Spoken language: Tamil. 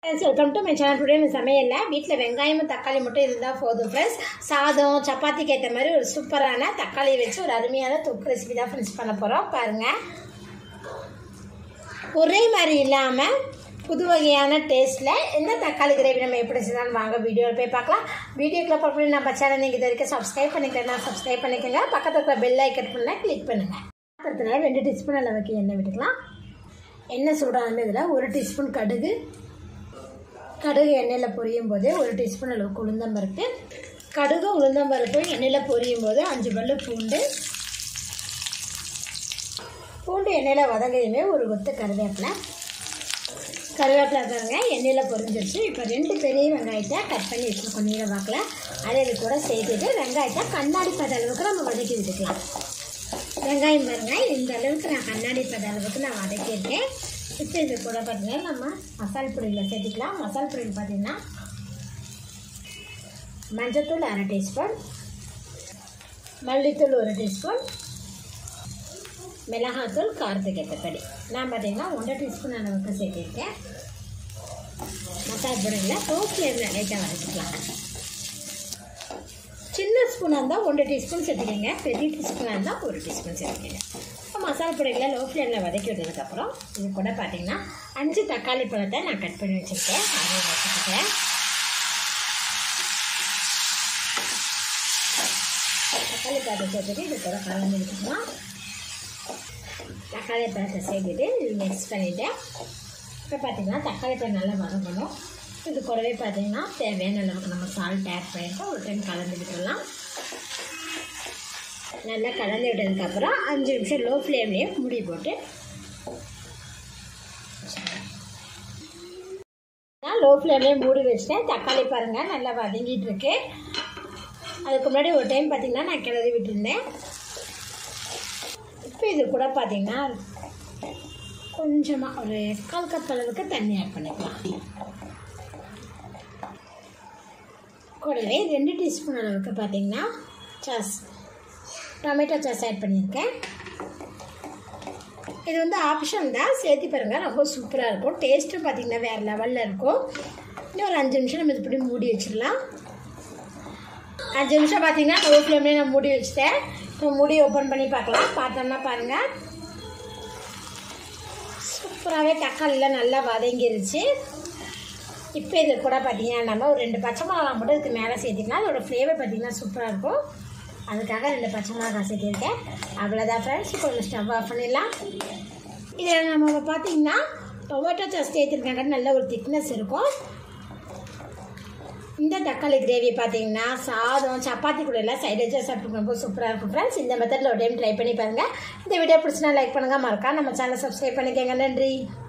friends welcome to my channel today இந்த சமையலில் வீட்டில் வெங்காயமும் தக்காளி மட்டும் இருந்தால் போதும் ஃப்ரெண்ட்ஸ் சாதம் சப்பாத்திக்கு ஏற்ற மாதிரி ஒரு சூப்பரான தக்காளி வச்சு ஒரு அருமையான தொக்கு ரெசிபி தான் ஃப்ரெண்ட்ஸ் பண்ண போகிறோம் பாருங்கள் ஒரே மாதிரி இல்லாமல் புது வகையான டேஸ்ட்டில் எந்த தக்காளி கிரேவி நம்ம எப்படி செய்யலாம் வாங்க வீடியோவில் போய் பார்க்கலாம் வீடியோக்குள்ள பார்க்கணும் நம்ம சேனல் நீங்கள் இது வரைக்கும் சப்ஸ்கிரைப் பண்ணிக்கலாம் சப்ஸ்கிரைப் பண்ணிக்கோங்க பக்கத்தில் இருக்கிற பெல் ஐக்கட் பண்ணால் கிளிக் பண்ணுங்கள் பாத்திரத்தில் ரெண்டு டீஸ்பூன் அளவுக்கு எண்ணெய் விட்டுக்கலாம் எண்ணெய் சூடான இதில் ஒரு டீஸ்பூன் கடுகு கடுகு எண்ணெயில் பொரியும் போது ஒரு டீஸ்பூன் அளவுக்கு உளுந்தம்பருப்பு கடுகு உளுந்தம்பருப்பு எண்ணெயில் பொரியும் போது அஞ்சு பல்லு பூண்டு பூண்டு எண்ணெயில் வதங்கையுமே ஒரு கொத்து கருவேப்பிலை கருவேப்பிலை பாருங்க எண்ணெயில் பொரிஞ்சிருச்சு இப்போ ரெண்டு பெரிய வெங்காயத்தை கட் பண்ணி வச்சுருக்கோம் நீல வாக்கில் அதை இது கூட சேர்த்துட்டு வெங்காயத்தை கண்ணாடி பத அளவுக்கு நம்ம வதக்கி விட்டுக்கலாம் வெங்காயம் பாருங்க இந்த அளவுக்கு நான் கண்ணாடி பத அளவுக்கு நான் வதக்கியிருக்கேன் இப்போ இது கூட பார்த்தீங்கன்னா நம்ம மசால் பொடியில் சேர்த்துக்கலாம் மசால் பொடியில் பார்த்தீங்கன்னா மஞ்சத்தூள் அரை டீஸ்பூன் மல்லித்தூள் ஒரு டீஸ்பூன் மிளகாத்தூள் காரத்துக்கு ஏற்றபடி நான் பார்த்தீங்கன்னா ஒன்றரை டீஸ்பூன் அளவுக்கு சேர்த்திருக்கேன் மசால் பொடியில் லோ ஃப்ளேமில் லைட்டாக வதக்கிக்கலாம் சின்ன ஸ்பூனாக இருந்தால் ஒன்றரை டீஸ்பூன் சேர்த்துக்கங்க பெரிய டீஸ்பூனாக இருந்தால் ஒரு டீஸ்பூன் சேர்த்துக்கங்க இப்போ மசாலா பொடிகளை லோ ஃப்ளேமில் வதக்கி விட்டதுக்கப்புறம் இது கூட பார்த்தீங்கன்னா அஞ்சு தக்காளி பழத்தை நான் கட் பண்ணி வச்சுருக்கேன் அதையும் வச்சுக்கிட்டேன் தக்காளி பழத்தை சேர்த்துட்டு இது கூட கலந்து விட்டுக்கலாம் தக்காளி பழத்தை சேர்த்துட்டு இது மிக்ஸ் பண்ணிவிட்டேன் இப்போ பார்த்தீங்கன்னா தக்காளி பழம் நல்லா வதங்கணும் இது கூடவே பார்த்தீங்கன்னா தேவையான அளவுக்கு நம்ம சால்ட் ஆட் பண்ணிட்டு ஒரு டைம் கலந்து விட்டுடலாம் நல்லா கலந்து விட்டதுக்கப்புறம் அஞ்சு நிமிஷம் லோ ஃப்ளேம்லேயே மூடி போட்டு நான் லோ ஃப்ளேம்லேயே மூடி வச்சுட்டேன் தக்காளி பாருங்கள் நல்லா வதங்கிட்டு இருக்கு அதுக்கு முன்னாடி ஒரு டைம் பார்த்தீங்கன்னா நான் கிளறி விட்டுருந்தேன் இப்போ இது கூட பார்த்தீங்கன்னா கொஞ்சமாக ஒரு கால் கப் அளவுக்கு தண்ணி ஆட் பண்ணிக்கலாம் கூடவே ரெண்டு டீஸ்பூன் அளவுக்கு பார்த்தீங்கன்னா சாஸ் டொமேட்டோ சாஸ் ஆட் பண்ணியிருக்கேன் இது வந்து ஆப்ஷன் தான் சேர்த்து பாருங்கள் ரொம்ப சூப்பராக இருக்கும் டேஸ்ட்டும் பார்த்திங்கன்னா வேறு லெவலில் இருக்கும் இன்னும் ஒரு அஞ்சு நிமிஷம் நம்ம இது இப்படி மூடி வச்சிடலாம் அஞ்சு நிமிஷம் பார்த்தீங்கன்னா லோ ஃப்ளேம்லேயே நான் மூடி வச்சுட்டேன் இப்போ மூடி ஓப்பன் பண்ணி பார்க்கலாம் பார்த்தோம்னா பாருங்கள் சூப்பராகவே தக்காளிலாம் நல்லா வதங்கிருச்சு இப்போ இது கூட பார்த்தீங்கன்னா நம்ம ஒரு ரெண்டு பச்சை மிளகா மட்டும் இதுக்கு மேலே சேர்த்திக்கலாம் அதோட ஃப்ளேவர் பார்த்தீங்கன்னா சூப்பராக இருக்கும் அதுக்காக ரெண்டு பச்சை மிளகா சேர்த்திருக்கேன் அவ்வளோதான் ஃப்ரெண்ட்ஸ் இப்போ ஒரு ஸ்டவ் ஆஃப் பண்ணிடலாம் இதில் நம்ம பார்த்தீங்கன்னா டொமேட்டோ சாஸ் சேர்த்துருக்காங்க நல்ல ஒரு திக்னஸ் இருக்கும் இந்த தக்காளி கிரேவி பார்த்தீங்கன்னா சாதம் சப்பாத்தி கூட எல்லாம் சைட் வச்சு சாப்பிட்டு ரொம்ப சூப்பராக இருக்கும் ஃப்ரெண்ட்ஸ் இந்த மெத்தடில் ஒரு டைம் ட்ரை பண்ணி பாருங்கள் இந்த வீடியோ பிடிச்சினா லைக் பண்ணுங்கள் மறக்கா நம்ம சேனல் சப்ஸ்கிரைப் பண்ணிக்கோங்க நன்றி